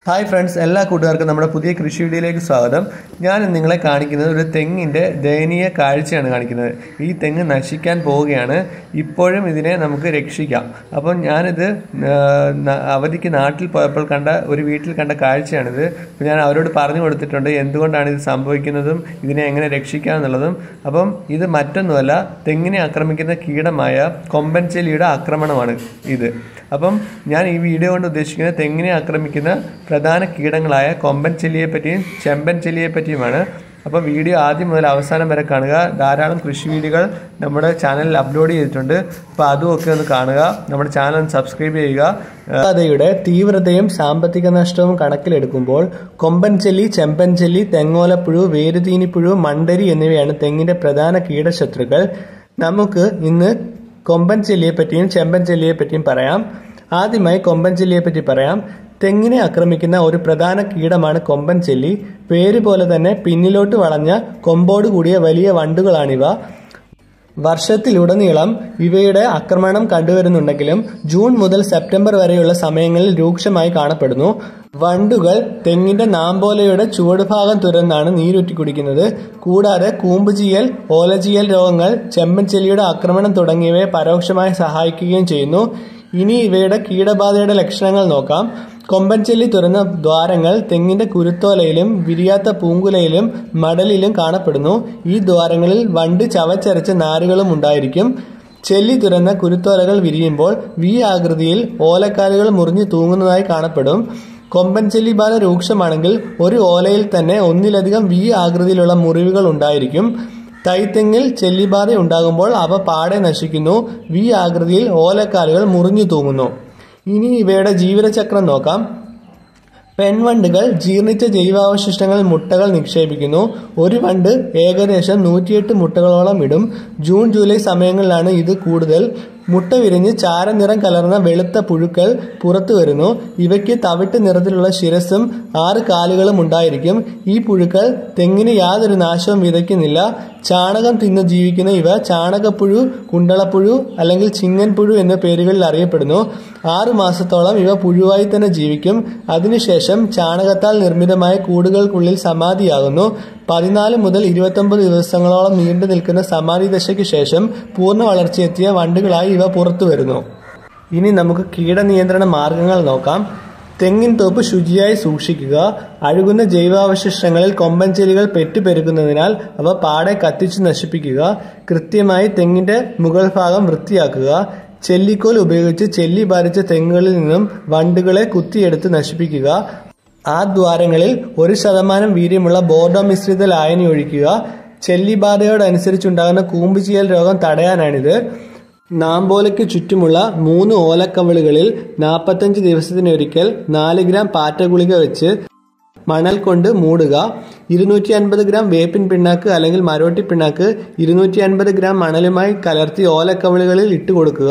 hi friends എല്ലാ കൂട്ടുകാർക്കും നമ്മുടെ പുതിയ കൃഷി വീഡിയോയിലേക്ക് സ്വാഗതം ഞാൻ ഇന്ന് നിങ്ങളെ കാണിക്കുന്നത് ഒരു തെങ്ങിൻ്റെ ദയനീയ കാഴ്ചയാണ് കാണിക്കുന്നത് ഈ തെങ്ങ് നശിക്കാൻ പോവുകയാണ് ഇപ്പോഴും ഇതിനെ നമുക്ക് രക്ഷിക്കാം അപ്പം ഞാനിത് ആ, ന- അവധിക്ക് നാട്ടിൽ പോയപ്പോൾ കണ്ട ഒരു വീട്ടിൽ കണ്ട കാഴ്ചയാണിത് അപ്പം ഞാൻ അവരോട് പറഞ്ഞു കൊടുത്തിട്ടുണ്ട് എന്തുകൊണ്ടാണ് ഇത് സംഭവിക്കുന്നതും ഇതിനെ എങ്ങനെ രക്ഷിക്കാം എന്നുള്ളതും അപ്പം ഇത് മറ്റൊന്നുമല്ല തെങ്ങിനെ ആക്രമിക്കുന്ന കീടമായ കൊമ്പൻ ചെല്ലിയുടെ ആക്രമണമാണ് ഇത് അപ്പം ഞാൻ ഈ വീഡിയോ കൊണ്ട് ഉദ്ദേശിക്കുന്നത് തെങ്ങിനെ ആക്രമിക്കുന്ന പ്രധാന കീടങ്ങളായ കൊമ്പൻ ചെല്ലിയെ പറ്റിയും ചെമ്പൻ ചെല്ലിയെ പറ്റിയുമാണ് അപ്പോൾ വീഡിയോ ആദ്യം മുതൽ അവസാനം വരെ കാണുക ധാരാളം കൃഷി വീഡിയോകൾ നമ്മുടെ ചാനലിൽ അപ്ലോഡ് ചെയ്തിട്ടുണ്ട് അപ്പോൾ അതും ഒക്കെ ഒന്ന് കാണുക നമ്മുടെ ചാനൽ ഒന്ന് സബ്സ്ക്രൈബ് ചെയ്യുക കഥയുടെ തീവ്രതയും സാമ്പത്തിക നഷ്ടവും കണക്കിലെടുക്കുമ്പോൾ കൊമ്പൻ ചെല്ലി ചെമ്പൻ ചെല്ലി തെങ്ങോലപ്പുഴു വേരുതീനിപ്പുഴു മണ്ടരി എന്നിവയാണ് തെങ്ങിന്റെ പ്രധാന കീടശത്രുക്കൾ നമുക്ക് ഇന്ന് കൊമ്പൻ ചെല്ലിയെ പറ്റിയും ചെമ്പൻ ചെല്ലിയെ പറ്റിയും പറയാം ആദ്യമായി കൊമ്പൻ ചെല്ലിയെ പറ്റി പറയാം തെങ്ങിനെ ആക്രമിക്കുന്ന ഒരു പ്രധാന കീടമാണ് കൊമ്പൻ ചെല്ലി പേര് പോലെ തന്നെ പിന്നിലോട്ട് വളഞ്ഞ കൊമ്പോട് കൂടിയ വലിയ വണ്ടുകളാണിവ വർഷത്തിലുടനീളം ഇവയുടെ ആക്രമണം കണ്ടുവരുന്നുണ്ടെങ്കിലും ജൂൺ മുതൽ സെപ്റ്റംബർ വരെയുള്ള സമയങ്ങളിൽ രൂക്ഷമായി കാണപ്പെടുന്നു വണ്ടുകൾ തെങ്ങിന്റെ നാമ്പോലയുടെ ചുവടുഭാഗം തുരന്നാണ് നീരുറ്റി കുടിക്കുന്നത് കൂടാതെ കൂമ്പുചീയൽ ഓലചീയൽ രോഗങ്ങൾ ചെമ്പൻചെല്ലിയുടെ ആക്രമണം തുടങ്ങിയവയെ പരോക്ഷമായി സഹായിക്കുകയും ചെയ്യുന്നു ഇനി ഇവയുടെ കീടബാധയുടെ ലക്ഷണങ്ങൾ നോക്കാം കൊമ്പൻചെല്ലി തുറന്ന ദ്വാരങ്ങൾ തെങ്ങിന്റെ കുരുത്തോലയിലും വിരിയാത്ത പൂങ്കുലയിലും മടലിലും കാണപ്പെടുന്നു ഈ ദ്വാരങ്ങളിൽ വണ്ട് ചവച്ചരച്ച നാരുകളും ഉണ്ടായിരിക്കും ചെല്ലി തുറന്ന കുരുത്തോലകൾ വിരിയുമ്പോൾ വി ആകൃതിയിൽ ഓലക്കാലുകൾ മുറിഞ്ഞു തൂങ്ങുന്നതായി കാണപ്പെടും കൊമ്പൻ ചെല്ലി ബാധ രൂക്ഷമാണെങ്കിൽ ഒരു ഓലയിൽ തന്നെ ഒന്നിലധികം വി ആകൃതിയിലുള്ള മുറിവുകൾ ഉണ്ടായിരിക്കും തൈത്തെങ്ങിൽ ചെല്ലിബാധ ഉണ്ടാകുമ്പോൾ അവ പാടെ നശിക്കുന്നു വി ആകൃതിയിൽ ഓലക്കാലുകൾ മുറിഞ്ഞു തൂങ്ങുന്നു ഇനി ഇവയുടെ ജീവിതചക്രം നോക്കാം പെൺവണ്ടുകൾ ജീർണിച്ച ജൈവാവശിഷ്ടങ്ങൾ മുട്ടകൾ നിക്ഷേപിക്കുന്നു ഒരു വണ്ട് ഏകദേശം നൂറ്റിയെട്ട് മുട്ടകളോളം ഇടും ജൂൺ ജൂലൈ സമയങ്ങളിലാണ് ഇത് കൂടുതൽ മുട്ട വിരിഞ്ഞ് ചാരനിറം കലർന്ന വെളുത്ത പുഴുക്കൾ പുറത്തു വരുന്നു ഇവയ്ക്ക് തവിട്ട് നിറത്തിലുള്ള ശിരസും ആറ് കാലുകളും ഉണ്ടായിരിക്കും ഈ പുഴുക്കൾ തെങ്ങിന് യാതൊരു നാശവും വിതയ്ക്കുന്നില്ല ചാണകം തിന്ന് ജീവിക്കുന്ന ഇവ ചാണകപ്പുഴു കുണ്ടളപ്പുഴു അല്ലെങ്കിൽ ചിങ്ങൻ പുഴു എന്ന പേരുകളിൽ അറിയപ്പെടുന്നു ആറു മാസത്തോളം ഇവ പുഴുവായി തന്നെ ജീവിക്കും അതിനുശേഷം ചാണകത്താൽ നിർമ്മിതമായ കൂടുകൾക്കുള്ളിൽ സമാധിയാകുന്നു പതിനാല് മുതൽ ഇരുപത്തൊമ്പത് ദിവസങ്ങളോളം നീണ്ടു നിൽക്കുന്ന സമാധി ദശയ്ക്ക് ശേഷം പൂർണ്ണ വളർച്ചയെത്തിയ വണ്ടുകളായി ഇവ പുറത്തു വരുന്നു ഇനി നമുക്ക് കീടനിയന്ത്രണ മാർഗങ്ങൾ നോക്കാം തെങ്ങിൻ തോപ്പ് ശുചിയായി സൂക്ഷിക്കുക അഴുകുന്ന ജൈവാവശിഷ്ടങ്ങളിൽ കൊമ്പൻചെലികൾ പെറ്റുപെരുകുന്നതിനാൽ അവ പാടെ കത്തിച്ചു നശിപ്പിക്കുക കൃത്യമായി തെങ്ങിന്റെ മുകൾ ഭാഗം വൃത്തിയാക്കുക ചെല്ലിക്കോൽ ഉപയോഗിച്ച് ചെല്ലി ബാധിച്ച തെങ്ങുകളിൽ നിന്നും വണ്ടുകളെ കുത്തിയെടുത്ത് നശിപ്പിക്കുക ആ ദ്വാരങ്ങളിൽ ഒരു ശതമാനം വീര്യമുള്ള ബോർഡോ മിശ്രിത ലായനി ഒഴിക്കുക ചെല്ലിബാധയോടനുസരിച്ചുണ്ടാകുന്ന കൂമ്പുചീയൽ രോഗം തടയാനാണിത് നാമ്പോലയ്ക്ക് ചുറ്റുമുള്ള മൂന്ന് ഓലക്കവളുകളിൽ നാൽപ്പത്തഞ്ച് ദിവസത്തിനൊരിക്കൽ നാല് ഗ്രാം പാറ്റ ഗുളിക വെച്ച് മണൽ കൊണ്ട് മൂടുക ഇരുന്നൂറ്റി അൻപത് ഗ്രാം വേപ്പിൻ പിണ്ണാക്ക് അല്ലെങ്കിൽ മരോട്ടി പിണ്ണാക്ക് ഇരുന്നൂറ്റി അൻപത് ഗ്രാം മണലുമായി കലർത്തി ഓലക്കവളുകളിൽ ഇട്ടുകൊടുക്കുക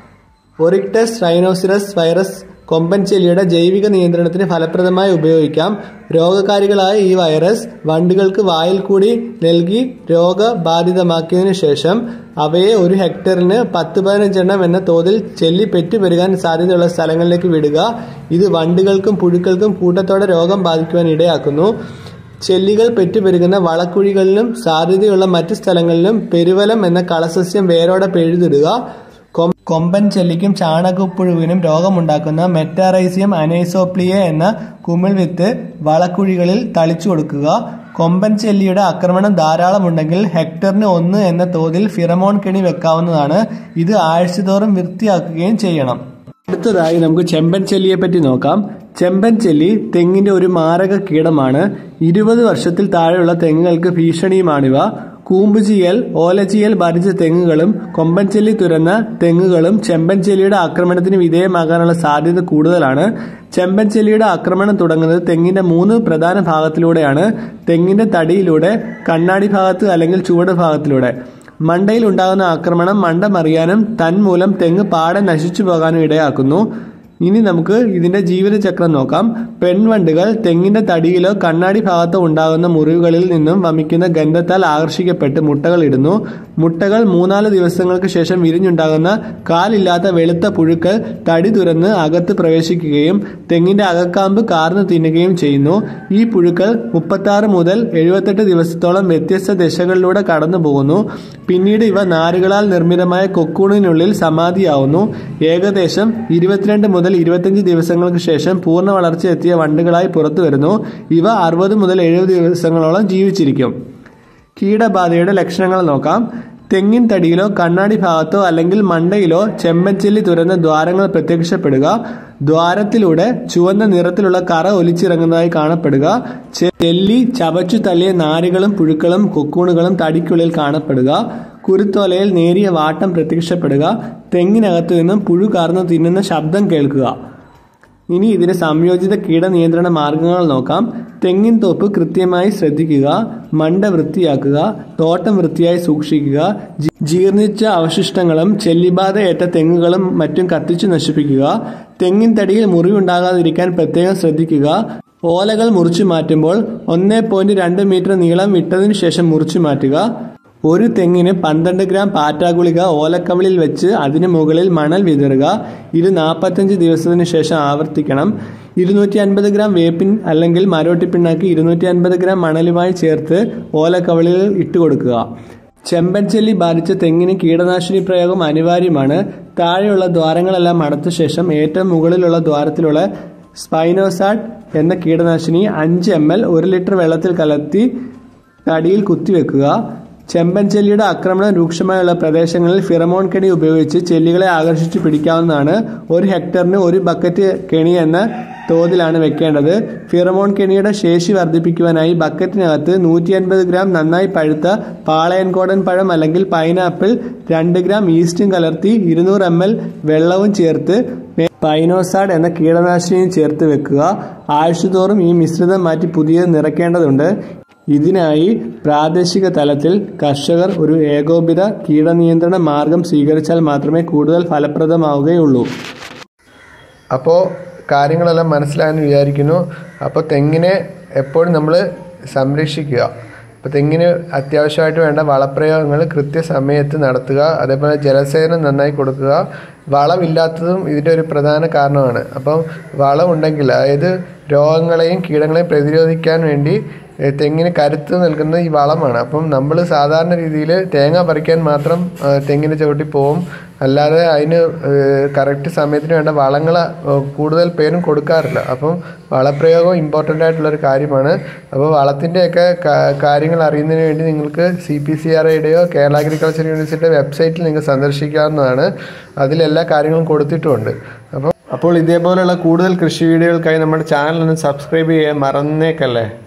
ഒറിക്ടസ് റൈനോസിറസ് വൈറസ് കൊമ്പൻ ചെല്ലിയുടെ ജൈവിക നിയന്ത്രണത്തിന് ഫലപ്രദമായി ഉപയോഗിക്കാം രോഗകാരികളായ ഈ വൈറസ് വണ്ടുകൾക്ക് വായിൽ കൂടി നൽകി രോഗബാധിതമാക്കിയതിനു ശേഷം അവയെ ഒരു ഹെക്ടറിന് പത്ത് പതിനഞ്ചെണ്ണം എന്ന തോതിൽ ചെല്ലി പെറ്റുപെരുകാൻ സാധ്യതയുള്ള സ്ഥലങ്ങളിലേക്ക് വിടുക ഇത് വണ്ടുകൾക്കും പുഴുക്കൾക്കും കൂട്ടത്തോടെ രോഗം ബാധിക്കുവാൻ ഇടയാക്കുന്നു ചെല്ലികൾ പെറ്റുപെരുകുന്ന വളക്കുഴികളിലും സാധ്യതയുള്ള മറ്റ് സ്ഥലങ്ങളിലും പെരുവലം എന്ന കളസസ്യം വേരോടെ പിഴുതിടുക കൊം- കൊമ്പൻ ചെല്ലിക്കും ചാണകപ്പുഴുവിനും രോഗമുണ്ടാക്കുന്ന മെറ്റാറൈസിയം അനൈസോപ്ലിയ എന്ന കുമിൾ വിത്ത് വളക്കുഴികളിൽ തളിച്ചു കൊടുക്കുക കൊമ്പൻ ചെല്ലിയുടെ ആക്രമണം ധാരാളമുണ്ടെങ്കിൽ ഹെക്ടറിന് ഒന്ന് എന്ന തോതിൽ ഫിറമോൺ കെണി വെക്കാവുന്നതാണ് ഇത് ആഴ്ചതോറും വൃത്തിയാക്കുകയും ചെയ്യണം അടുത്തതായി നമുക്ക് ചെമ്പൻ ചെല്ലിയെ പറ്റി നോക്കാം ചെമ്പൻ ചെല്ലി തെങ്ങിന്റെ ഒരു മാരക കീടമാണ് ഇരുപത് വർഷത്തിൽ താഴെയുള്ള തെങ്ങുകൾക്ക് ഭീഷണിയുമാണിവ കൂമ്പുചീയൽ ഓലചീയൽ ബാധിച്ച തെങ്ങുകളും കൊമ്പൻ ചെല്ലി തുരന്ന തെങ്ങുകളും ചെമ്പൻ ചെല്ലിയുടെ ആക്രമണത്തിന് വിധേയമാകാനുള്ള സാധ്യത കൂടുതലാണ് ചെമ്പൻ ചെല്ലിയുടെ ആക്രമണം തുടങ്ങുന്നത് തെങ്ങിന്റെ മൂന്ന് പ്രധാന ഭാഗത്തിലൂടെയാണ് തെങ്ങിന്റെ തടിയിലൂടെ കണ്ണാടി ഭാഗത്ത് അല്ലെങ്കിൽ ചുവട് ഭാഗത്തിലൂടെ മണ്ടയിൽ ഉണ്ടാകുന്ന ആക്രമണം മണ്ട മറിയാനും തന്മൂലം തെങ്ങ് പാടെ നശിച്ചു പോകാനും ഇടയാക്കുന്നു ഇനി നമുക്ക് ഇതിന്റെ ജീവിതചക്രം നോക്കാം പെൺവണ്ടുകൾ തെങ്ങിന്റെ തടിയിലോ കണ്ണാടി ഭാഗത്തോ ഉണ്ടാകുന്ന മുറിവുകളിൽ നിന്നും വമിക്കുന്ന ഗന്ധത്താൽ ആകർഷിക്കപ്പെട്ട് മുട്ടകൾ ഇടുന്നു മുട്ടകൾ മൂന്നാല് ദിവസങ്ങൾക്ക് ശേഷം വിരിഞ്ഞുണ്ടാകുന്ന കാലില്ലാത്ത വെളുത്ത പുഴുക്കൾ തടി തുറന്ന് അകത്ത് പ്രവേശിക്കുകയും തെങ്ങിന്റെ അകക്കാമ്പ് കാർന്നു തിന്നുകയും ചെയ്യുന്നു ഈ പുഴുക്കൾ മുപ്പത്തി മുതൽ എഴുപത്തെട്ട് ദിവസത്തോളം വ്യത്യസ്ത ദിശകളിലൂടെ കടന്നു പോകുന്നു പിന്നീട് ഇവ നാരുകളാൽ നിർമ്മിതമായ കൊക്കൂണിനുള്ളിൽ സമാധിയാവുന്നു ഏകദേശം ഇരുപത്തിരണ്ട് മുതൽ ഇരുപത്തിയഞ്ച് ദിവസങ്ങൾക്ക് ശേഷം പൂർണ്ണ വളർച്ചയെത്തിയ വണ്ടുകളായി പുറത്തു വരുന്നു ഇവ അറുപത് മുതൽ എഴുപത് ദിവസങ്ങളോളം ജീവിച്ചിരിക്കും കീടബാധയുടെ ലക്ഷണങ്ങൾ നോക്കാം തെങ്ങിൻ തടിയിലോ കണ്ണാടി ഭാഗത്തോ അല്ലെങ്കിൽ മണ്ടയിലോ ചെമ്പൻചെല്ലി തുറന്ന ദ്വാരങ്ങൾ പ്രത്യക്ഷപ്പെടുക ദ്വാരത്തിലൂടെ ചുവന്ന നിറത്തിലുള്ള കറ ഒലിച്ചിറങ്ങുന്നതായി കാണപ്പെടുക ചെല്ലി ചവച്ചു തള്ളിയ നാരുകളും പുഴുക്കളും കൊക്കൂണുകളും തടിക്കുള്ളിൽ കാണപ്പെടുക കുരുത്തോലയിൽ നേരിയ വാട്ടം പ്രത്യക്ഷപ്പെടുക തെങ്ങിനകത്തു നിന്നും പുഴു കാർന്നു തിന്നുന്ന ശബ്ദം കേൾക്കുക ഇനി ഇതിന് സംയോജിത കീടനിയന്ത്രണ മാർഗങ്ങൾ നോക്കാം തെങ്ങിൻ തോപ്പ് കൃത്യമായി ശ്രദ്ധിക്കുക മണ്ട വൃത്തിയാക്കുക തോട്ടം വൃത്തിയായി സൂക്ഷിക്കുക ജി- ജീർണിച്ച അവശിഷ്ടങ്ങളും ചെല്ലിബാധയേറ്റ തെങ്ങുകളും മറ്റും കത്തിച്ചു നശിപ്പിക്കുക തെങ്ങിൻ തടിയിൽ മുറിവുണ്ടാകാതിരിക്കാൻ പ്രത്യേകം ശ്രദ്ധിക്കുക ഓലകൾ മുറിച്ചു മാറ്റുമ്പോൾ ഒന്നേ പോയിന്റ് രണ്ട് മീറ്റർ നീളം വിട്ടതിനു ശേഷം മുറിച്ചു മാറ്റുക ഒരു തെങ്ങിന് പന്ത്രണ്ട് ഗ്രാം പാറ്റാഗുളിക ഓലക്കവളിൽ വെച്ച് അതിന് മുകളിൽ മണൽ വിതറുക ഇത് നാൽപ്പത്തഞ്ച് ദിവസത്തിന് ശേഷം ആവർത്തിക്കണം ഇരുന്നൂറ്റി അൻപത് ഗ്രാം വേപ്പിൻ അല്ലെങ്കിൽ മരോട്ടിപ്പിണ്ണാക്കി ഇരുന്നൂറ്റി അൻപത് ഗ്രാം മണലുമായി ചേർത്ത് ഓലക്കവളിൽ ഇട്ടുകൊടുക്കുക ചെമ്പൻ ചെല്ലി ബാധിച്ച തെങ്ങിന് കീടനാശിനി പ്രയോഗം അനിവാര്യമാണ് താഴെയുള്ള ദ്വാരങ്ങളെല്ലാം അടച്ച ശേഷം ഏറ്റവും മുകളിലുള്ള ദ്വാരത്തിലുള്ള സ്പൈനോസാഡ് എന്ന കീടനാശിനി അഞ്ച് എം എൽ ഒരു ലിറ്റർ വെള്ളത്തിൽ കലർത്തി തടിയിൽ കുത്തിവെക്കുക ചെമ്പൻ ചെല്ലിയുടെ ആക്രമണം രൂക്ഷമായുള്ള പ്രദേശങ്ങളിൽ ഫിറമോൺ കെണി ഉപയോഗിച്ച് ചെല്ലികളെ ആകർഷിച്ച് പിടിക്കാവുന്നതാണ് ഒരു ഹെക്ടറിന് ഒരു ബക്കറ്റ് കെണി എന്ന തോതിലാണ് വെക്കേണ്ടത് ഫിറമോൺ കെണിയുടെ ശേഷി വർദ്ധിപ്പിക്കുവാനായി ബക്കറ്റിനകത്ത് നൂറ്റി അൻപത് ഗ്രാം നന്നായി പഴുത്ത പാളയൻകോടൻ പഴം അല്ലെങ്കിൽ പൈനാപ്പിൾ രണ്ട് ഗ്രാം ഈസ്റ്റും കലർത്തി ഇരുന്നൂറ് എം എൽ വെള്ളവും ചേർത്ത് പൈനോസാഡ് എന്ന കീടനാശിനിയും ചേർത്ത് വെക്കുക ആഴ്ചതോറും ഈ മിശ്രിതം മാറ്റി പുതിയത് നിറയ്ക്കേണ്ടതുണ്ട് ഇതിനായി പ്രാദേശിക തലത്തിൽ കർഷകർ ഒരു ഏകോപിത കീടനിയന്ത്രണ മാർഗം സ്വീകരിച്ചാൽ മാത്രമേ കൂടുതൽ ഫലപ്രദമാവുകയുള്ളൂ അപ്പോൾ കാര്യങ്ങളെല്ലാം മനസ്സിലായെന്ന് വിചാരിക്കുന്നു അപ്പോൾ തെങ്ങിനെ എപ്പോഴും നമ്മൾ സംരക്ഷിക്കുക അപ്പോൾ തെങ്ങിന് അത്യാവശ്യമായിട്ട് വേണ്ട വളപ്രയോഗങ്ങൾ കൃത്യസമയത്ത് നടത്തുക അതേപോലെ ജലസേചനം നന്നായി കൊടുക്കുക വളമില്ലാത്തതും ഇതിൻ്റെ ഒരു പ്രധാന കാരണമാണ് അപ്പം വളം ഉണ്ടെങ്കിൽ അതായത് രോഗങ്ങളെയും കീടങ്ങളെയും പ്രതിരോധിക്കാൻ വേണ്ടി ഏ, തെങ്ങിന് കരുത്ത് നൽകുന്നത് ഈ വളമാണ് അപ്പം നമ്മൾ സാധാരണ രീതിയിൽ തേങ്ങ പറിക്കാൻ മാത്രം ആ, തെങ്ങിന് ചവിട്ടി പോവും അല്ലാതെ അതിന് കറക്റ്റ് സമയത്തിന് വേണ്ട വളങ്ങൾ കൂടുതൽ പേരും കൊടുക്കാറില്ല അപ്പം വളപ്രയോഗം ഇമ്പോർട്ടൻ്റ് ആയിട്ടുള്ളൊരു കാര്യമാണ് അപ്പോൾ വളത്തിൻ്റെയൊക്കെ കാ- കാര്യങ്ങൾ അറിയുന്നതിന് വേണ്ടി നിങ്ങൾക്ക് സി പി സി ആർ ഐയുടെയോ കേരള അഗ്രികൾച്ചർ യൂണിവേഴ്സിറ്റിയുടെ വെബ്സൈറ്റിൽ നിങ്ങൾക്ക് സന്ദർശിക്കാവുന്നതാണ് അതിലെല്ലാ കാര്യങ്ങളും കൊടുത്തിട്ടുമുണ്ട് അപ്പം അപ്പോൾ ഇതേപോലെയുള്ള കൂടുതൽ കൃഷി വീഡിയോകൾക്കായി നമ്മുടെ ചാനൽ ഒന്ന് സബ്സ്ക്രൈബ് ചെയ്യാൻ മറന്നേക്കല്ലേ